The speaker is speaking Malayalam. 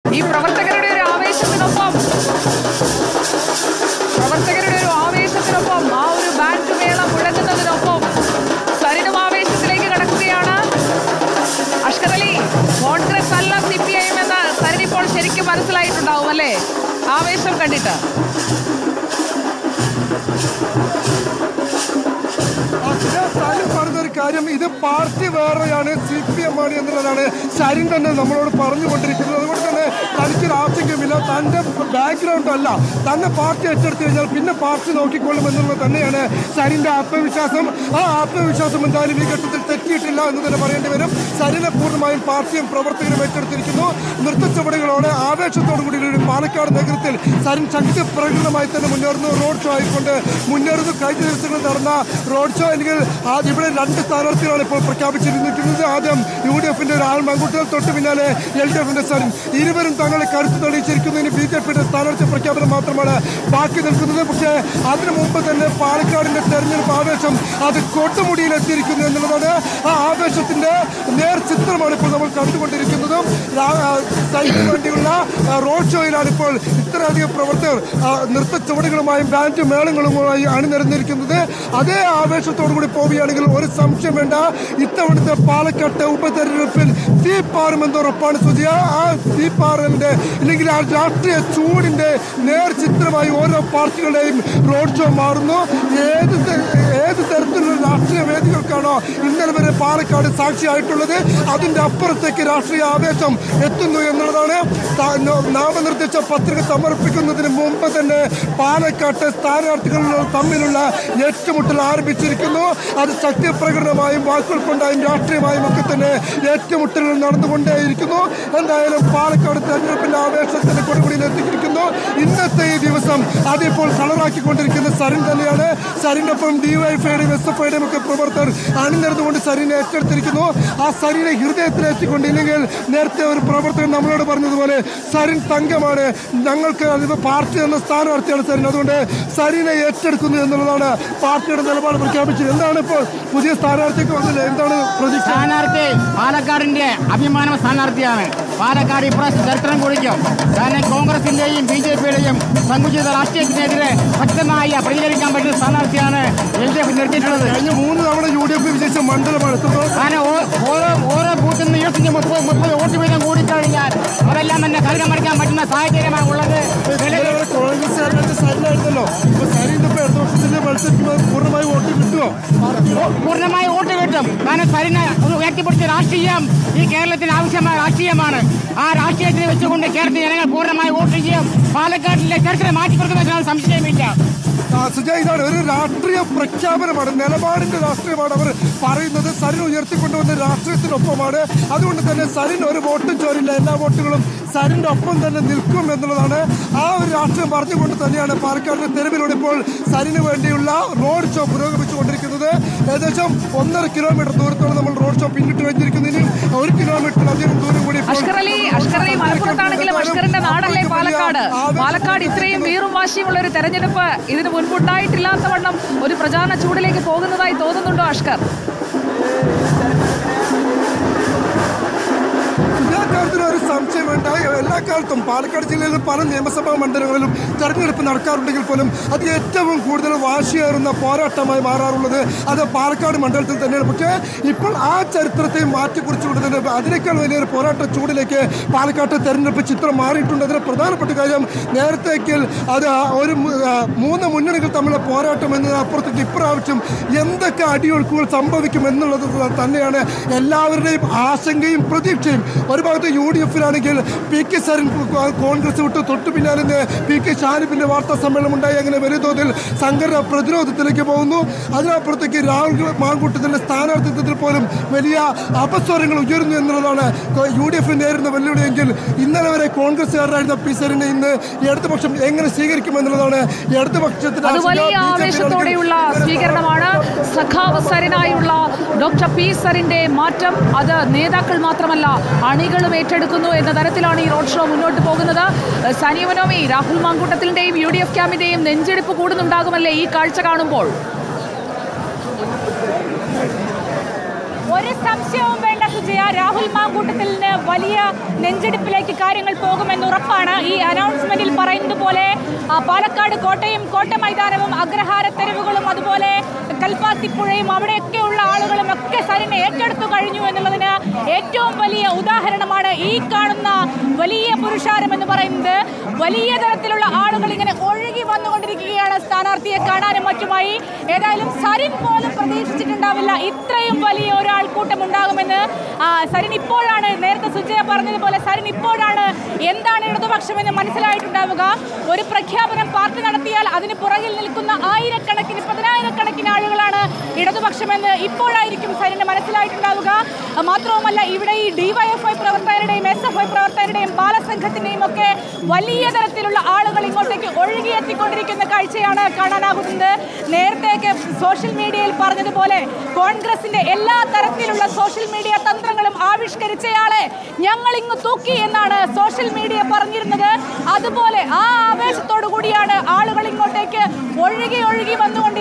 ഈ പ്രവർത്തകരുടെ ഒരു ആവേശത്തിനൊപ്പം പ്രവർത്തകരുടെ ഒരു ആവേശത്തിനൊപ്പം ആ ഒരു ബാൻഡ് മേളം മുഴങ്ങുന്നതിനൊപ്പം സരിനും ആവേശത്തിലേക്ക് കടക്കുകയാണ് അഷ്കർ അലി കോൺഗ്രസ് അല്ല സി പി ഐ എം എന്ന് സരിൻ ഇപ്പോൾ ശരിക്കും മനസ്സിലായിട്ടുണ്ടാവും അല്ലേ ആവേശം കണ്ടിട്ട് അതിന് സരിൻ പറഞ്ഞൊരു കാര്യം ഇത് പാർട്ടി വേറെയാണ് സി പി എം ആണ് എന്നുള്ളതാണ് സരിൻ തന്നെ നമ്മളോട് പറഞ്ഞുകൊണ്ടിരിക്കുന്നത് അതുകൊണ്ട് തന്നെ തനിക്കൊരു ആശങ്കയുമില്ല തൻ്റെ ബാക്ക്ഗ്രൗണ്ട് അല്ല തന്നെ പാർട്ടി ഏറ്റെടുത്തു കഴിഞ്ഞാൽ പിന്നെ പാർട്ടി നോക്കിക്കൊള്ളും എന്നുള്ളത് തന്നെയാണ് സരിൻ്റെ ആത്മവിശ്വാസം ആ ആത്മവിശ്വാസം എന്തായാലും ഈ ഘട്ടത്തിൽ തെറ്റിയിട്ടില്ല എന്ന് തന്നെ പറയേണ്ടി വരും സരിനെ പൂർണ്ണമായും പാർട്ടിയും പ്രവർത്തകരും ഏറ്റെടുത്തിരിക്കുന്നു നൃത്തച്ചുവടുകളോടെ ആവേശത്തോടു കൂടി ഒരു പാലക്കാട് നഗരത്തിൽ സരിൻ ശക്തി പ്രകടനമായി തന്നെ മുന്നേറുന്നു റോഡ് ഷോ ആയിക്കൊണ്ട് മുന്നേറുന്നു കഴിഞ്ഞ ദിവസങ്ങളിൽ നടന്ന റോഡ് ഷോ അല്ലെങ്കിൽ ആ ഇവിടെ രണ്ട് സ്ഥാനാർത്ഥികളാണ് ഇപ്പോൾ പ്രഖ്യാപിച്ചിരിക്കുന്നത് ആദ്യം യു ഡി എഫിന്റെ ഒരു ആൾ മങ്കുട്ടികൾ തൊട്ട് പിന്നാലെ എൽ ഡി എഫിന്റെ സരിൻ ഇരുവരും തങ്ങളെ കരുത്ത് തെളിയിച്ചിരിക്കുന്നതിന് ബി ജെ പിയുടെ സ്ഥാനാർത്ഥി പ്രഖ്യാപനം മാത്രമാണ് ബാക്കി നിൽക്കുന്നത് പക്ഷേ അതിനു മുമ്പ് തന്നെ പാലക്കാടിന്റെ തെരഞ്ഞെടുപ്പ് ആവേശം അത് കൊട്ടുമുടിയിലെത്തിയിരിക്കുന്നു എന്നുള്ളതാണ് ആ ആവേശത്തിന്റെ നേർ ചിത്രമാണ് ഇപ്പോൾ നമ്മൾ കണ്ടുകൊണ്ടിരിക്കുന്നതും രാ- ആ, സൈക്കിളിന് വേണ്ടിയുള്ള ആ, റോഡ് ഷോയിലാണ് ഇപ്പോൾ ഇത്രയധികം പ്രവർത്തകർ ആ, നൃത്ത ചുവടുകളുമായും ബാൻഡ് മേളങ്ങളുമായി അണിനിരന്നിരിക്കുന്നത് അതേ ആവേശത്തോടു കൂടി പോവുകയാണെങ്കിൽ ഒരു സംശയം വേണ്ട ഇത്തവണത്തെ പാലക്കാട്ടെ ഉപതെരഞ്ഞെടുപ്പിൽ തീപ്പാറുമെന്ന് ഉറപ്പാണ് സുജിയ ആ തീപ്പാറലിന്റെ അല്ലെങ്കിൽ ആ രാഷ്ട്രീയ ചൂടിന്റെ നേർ ചിത്രമായി ഓരോ പാർട്ടികളുടെയും റോഡ് ഷോ മാറുന്നു ഏത് ത- ഏത് തരത്തിലുള്ള രാഷ്ട്രീയ വേദികൾക്കാണോ ഇന്നലെ വരെ പാലക്കാട് സാക്ഷിയായിട്ടുള്ളത് അതിന്റെ അപ്പുറത്തേക്ക് രാഷ്ട്രീയ ആവേശം എത്തുന്നു എന്നുള്ളതാണ് ത- നോ- നാമനിർദ്ദേശ പത്രിക സമർപ്പിക്കുന്നതിന് മുമ്പ് തന്നെ പാലക്കാട്ടെ സ്ഥാനാർത്ഥികൾ തമ്മിലുള്ള ഏറ്റുമുട്ടൽ ആരംഭിച്ചിരിക്കുന്നു അത് ശക്തി പ്രകടനമായും വാക്കുകൾ കൊണ്ടായും രാഷ്ട്രീയമായും ഒക്കെ തന്നെ ഏറ്റുമുട്ടലുകൾ നടന്നുകൊണ്ടേയിരിക്കുന്നു എന്തായാലും പാലക്കാട് തെരഞ്ഞെടുപ്പിന്റെ ആവേശത്തിന്റെ കൊടുമുടിയിൽ എത്തിയിരിക്കുന്നു ഇന്നത്തെ ഈ ദിവസം അതിപ്പോൾ കളറാക്കിക്കൊണ്ടിരിക്കുന്ന സരിൻ തന്നെയാണ് സരിനൊപ്പം ഡിവൈഫൈയുടെയും എസ് എഫ് ഐയുടെയും ഒക്കെ പ്രവർത്തകർ അണിനിരന്നുകൊണ്ട് സരിനെ ഏറ്റെടുത്തിരിക്കുന്നു ആ സരിനെ ഹൃദയത്തിലെത്തിക്കൊണ്ട് ഇല്ലെങ്കിൽ നേരത്തെ ഒരു പ്രവർത്തകൻ നമ്മളോട് പറഞ്ഞതുപോലെ സരിൻ തങ്കമാണ് ഞങ്ങൾക്ക് അതിന് പാർട്ടി എന്ന സ്ഥാനാർത്ഥിയാണ് സരിൻ അതുകൊണ്ട് സരിനെ ഏറ്റെടുക്കുന്നു എന്നുള്ളതാണ് പാർട്ടിയുടെ നിലപാട് പ്രഖ്യാപിച്ചത് എന്താണ് ഇപ്പോൾ പുതിയ സ്ഥാനാർത്ഥിക്ക് വന്നില്ല എന്താണ് പ്രതീക്ഷ സ്ഥാനാർത്ഥി പാലക്കാടിന്റെ അഭിമാന സ്ഥാനാർത്ഥിയാണ് പാലക്കാട് ഇപ്രാവശ്യം ചരിത്രം കുറിക്കും കാരണം കോൺഗ്രസിന്റെയും ബി ജെ പിയുടെയും സങ്കുചിത രാഷ്ട്രീയത്തിനെതിരെ ശക്തമായ പ്രതികരിക്കാൻ പറ്റുന്ന സ്ഥാനാർത്ഥിയാണ് എൽ ഡി എഫ് നിർത്തിയിട്ടുള്ളത് കഴിഞ്ഞ മൂന്ന് തവണ യു ഡി എഫ് വിജയിച്ച മണ്ഡലമാണ് എത്രത്തോളം കാരണം ഓ- ഓരോ ഓരോ ബൂത്തിൽ നിന്ന് ഇരുപത്തഞ്ച് മുപ്പത് മുപ്പത് വോട്ട് വീതം കൂടിക്കഴിഞ്ഞാൽ അതെല്ലാം തന്നെ കരുതമറിക്കാൻ പറ്റുന്ന സാഹചര്യമാണ് ഉള്ളത് ഇന്നലെ വരെ കോൺഗ്രസ്സുകാരുടെ സരിനായിരുന്നല്ലോ ഇപ്പൊ സരിന്റെ ഇപ്പൊ ഇടത് പക്ഷത്തിന്റെ മത്സരിക്കുമ്പോൾ പൂർണ്ണമായി വോട്ട് കിട്ടുമോ പൂർണ്ണമായി വോട്ട് കിട്ടും കാരണം സരിന് ഒരു ഉയർത്തിപ്പിടിച്ച രാഷ്ട്രീയം ഈ കേരളത്തിന് ആവശ്യമായ രാഷ്ട്രീയമാണ് ആ രാഷ്ട്രീയത്തിന് വെച്ചുകൊണ്ട് കേരളത്തിലെ ജനങ്ങൾ പൂർണ്ണമായി വോട്ട് ചെയ്യും പാലക്കാട്ടിലെ ചരിത്രം മാറ്റിക്കൊടുക്കുന്നതിനാണ് സംശയമില്ല ആ, സുജയ ഇതാണ് ഒരു രാഷ്ട്രീയ പ്രഖ്യാപനമാണ് നിലപാടിന്റെ രാഷ്ട്രീയമാണ് അവർ പറയുന്നത് സരിൻ ഉയർത്തിക്കൊണ്ടുവന്ന രാഷ്ട്രീയത്തിനൊപ്പമാണ് അതുകൊണ്ട് തന്നെ സരിൻ ഒരു വോട്ടും ചോരില്ല എല്ലാ വോട്ടുകളും സരിന്റെ ഒപ്പം തന്നെ നിൽക്കും എന്നുള്ളതാണ് ആ ഒരു രാഷ്ട്രീയം പറഞ്ഞുകൊണ്ട് തന്നെയാണ് പാലക്കാടിന്റെ തെരുവിലൂടെ ഇപ്പോൾ സരിന് വേണ്ടിയുള്ള റോഡ് ഷോ പുരോഗമിച്ചുകൊണ്ടിരിക്കുന്നത് ഏകദേശം ഒന്നര കിലോമീറ്റർ ദൂരത്തോളം നമ്മൾ റോഡ് ഷോ പിന്നിട്ട് കഴിഞ്ഞിരിക്കുന്നു ഇനിയും ഒരു കിലോമീറ്ററിലധികം ദൂരം കൂടി ഇപ്പോൾ അഷ്കർ അലി അഷ്കർ അലി മലപ്പുറത്താണെങ്കിലും അഷ്കറിന്റെ നാടല്ലേ പാലക്കാട് പാലക്കാട് ഇത്രയും വീറും വാശിയുമുള്ള ഒരു തെരഞ്ഞെടുപ്പ് ഇതിന് മുൻപുണ്ടായിട്ടില്ലാത്ത വണ്ണം ഒരു പ്രചാരണ ചൂടിലേക്ക് പോകുന്നതായി തോന്നുന്നുണ്ടോ അഷ്കർ എല്ലാ കാര്യത്തിലും ഒരു സംശയം വേണ്ട എല്ലാ കാലത്തും പാലക്കാട് ജില്ലയിൽ പല നിയമസഭാ മണ്ഡലങ്ങളിലും തെരഞ്ഞെടുപ്പ് നടക്കാറുണ്ടെങ്കിൽ പോലും അത് ഏറ്റവും കൂടുതൽ വാശിയേറുന്ന പോരാട്ടമായി മാറാറുള്ളത് അത് പാലക്കാട് മണ്ഡലത്തിൽ തന്നെയാണ് പക്ഷേ ഇപ്പോൾ ആ ചരിത്രത്തെ മാറ്റിക്കുറിച്ചുകൊണ്ട് തന്നെ അതിനേക്കാൾ വലിയൊരു പോരാട്ട ചൂടിലേക്ക് പാലക്കാട്ട് തെരഞ്ഞെടുപ്പ് ചിത്രം മാറിയിട്ടുണ്ട് അതിന് പ്രധാനപ്പെട്ട കാര്യം നേരത്തേക്കിൽ അത് ഒരു മു- ആ, മൂന്ന് മുന്നണികൾ തമ്മിലുള്ള പോരാട്ടം എന്നതിനപ്പുറത്തേക്ക് ഇപ്രാവശ്യം എന്തൊക്കെ അടിയൊഴുക്കുകൾ സംഭവിക്കും എന്നുള്ളത് തന്നെയാണ് എല്ലാവരുടെയും ആശങ്കയും പ്രതീക്ഷയും ഒരു ഭാഗത്ത് യു ഡി എഫിലാണെങ്കിൽ പി കെ സരൻ കോൺഗ്രസ് വിട്ട് തൊട്ടു പിന്നാലെ തന്നെ പി കെ ഷാനിഫിന്റെ വാർത്താ സമ്മേളനം ഉണ്ടായി അങ്ങനെ വലിയ തോതിൽ സംഘടന പ്രതിരോധത്തിലേക്ക് പോകുന്നു അതിനപ്പുറത്തേക്ക് രാഹുൽ മാങ്കൂട്ടത്തിന്റെ സ്ഥാനാർത്ഥിത്വത്തിൽ പോലും വലിയ അപസ്വരങ്ങൾ ഉയരുന്നു എന്നുള്ളതാണ് യു ഡി എഫ് നേരിടുന്ന വെല്ലുവിളിയെങ്കിൽ ഇന്നലെ വരെ കോൺഗ്രസ്സുകാരനായിരുന്ന പി സരിനെ ഇന്ന് ഇടതുപക്ഷം എങ്ങനെ സ്വീകരിക്കുമെന്നുള്ളതാണ് ഇടതുപക്ഷത്തിന്റെ അത് ആശങ്ക. വലിയ ബി ജെ പി ആവേശത്തോടെയുള്ള ആണെങ്കിൽ സ്വീകരണമാണ് സഖാവ് സരിനായുള്ള ഡോക്ടർ പി സരിന്റെ മാറ്റം അത് നേതാക്കൾ മാത്രമല്ല അണികളും ഏറ്റെടുക്കുന്നു എന്ന തരത്തിലാണ് ഈ റോഡ് ഷോ മുന്നോട്ട് പോകുന്നത് സനി മനോമി രാഹുൽ മാങ്കൂട്ടത്തിന്റെയും യു ഡി എഫ് ക്യാമ്പിന്റെയും നെഞ്ചെടുപ്പ് കൂടുന്നുണ്ടാകുമല്ലേ ഈ കാഴ്ച കാണുമ്പോൾ ഒരു സംശയവും വേണ്ട സുജയ രാഹുൽ മാങ്കൂട്ടത്തിലിന് വലിയ നെഞ്ചെടുപ്പിലേക്ക് കാര്യങ്ങൾ പോകുമെന്ന് ഉറപ്പാണ് ഈ അനൗൺസ്മെന്റിൽ പറയുന്നത് പോലെ ആ, പാലക്കാട് കോട്ടയം കോട്ട മൈതാനവും അഗ്രഹാര തെരുവുകളും അതുപോലെ കൽപ്പാത്തിപ്പുഴയും അവിടെയൊക്കെയുള്ള ആളുകളും ഒക്കെ സരിനെ ഏറ്റെടുത്തു കഴിഞ്ഞു എന്നുള്ളതിന് ഏറ്റവും വലിയ ഉദാഹരണമാണ് ഈ കാണുന്ന വലിയ പുരുഷാരം എന്ന് പറയുന്നത് വലിയ തരത്തിലുള്ള ആളുകൾ ഇങ്ങനെ ഒഴുകി വന്നുകൊണ്ടിരിക്കുകയാണ് സ്ഥാനാർത്ഥിയെ കാണാനും മറ്റുമായി ഏതായാലും സരിൻ പോലും പ്രതീക്ഷിച്ചിട്ടുണ്ടാവില്ല ഇത്രയും വലിയ ഒരു ആൾക്കൂട്ടം ഉണ്ടാകുമെന്ന് ആ, സരിൻ ഇപ്പോഴാണ് നേരത്തെ സുജയ പറഞ്ഞതുപോലെ സരിൻ ഇപ്പോഴാണ് എന്താണ് ഇടതുപക്ഷമെന്ന് മനസ്സിലായിട്ടുണ്ടാവുക ഒരു പ്രഖ്യാപനം പാർട്ടി നടത്തിയാൽ അതിന് പുറകിൽ നിൽക്കുന്ന ആയിരക്കണക്കിന് പതിനായിരക്കണക്കിന് ആളുകളാണ് ഇടതുപക്ഷമെന്ന് ഇപ്പോഴായിരിക്കും സരിന് മനസ്സിലായിട്ടുണ്ടാവുക ആ, മാത്രവുമല്ല ഇവിടെ ഈ ഡിവൈഎഫ്ഐ പ്രവർത്തകരുടെയും എസ് എഫ് ഐ പ്രവർത്തകരുടെയും ബാലസംഘത്തിന്റെയും ഒക്കെ വലിയ തരത്തിലുള്ള ആളുകൾ ഇങ്ങോട്ടേക്ക് ഒഴുകിയെത്തിക്കൊണ്ടിരിക്കുന്ന കാഴ്ചയാണ് കാണാനാകുന്നത് നേരത്തെയൊക്കെ സോഷ്യൽ മീഡിയയിൽ പറഞ്ഞതുപോലെ കോൺഗ്രസിന്റെ എല്ലാ തരത്തിലുള്ള സോഷ്യൽ മീഡിയ തന്ത്രങ്ങളും ആവിഷ്കരിച്ചയാളെ ഞങ്ങൾ ഇങ്ങ് തൂക്കി എന്നാണ് സോഷ്യൽ മീഡിയ പറഞ്ഞിരുന്നത് അതുപോലെ ആ ആവേശത്തോടു കൂടിയാണ് ആളുകൾ ഇങ്ങോട്ടേക്ക് ഒഴുകി ഒഴുകി വന്നുകൊണ്ടിരിക്കുന്നത്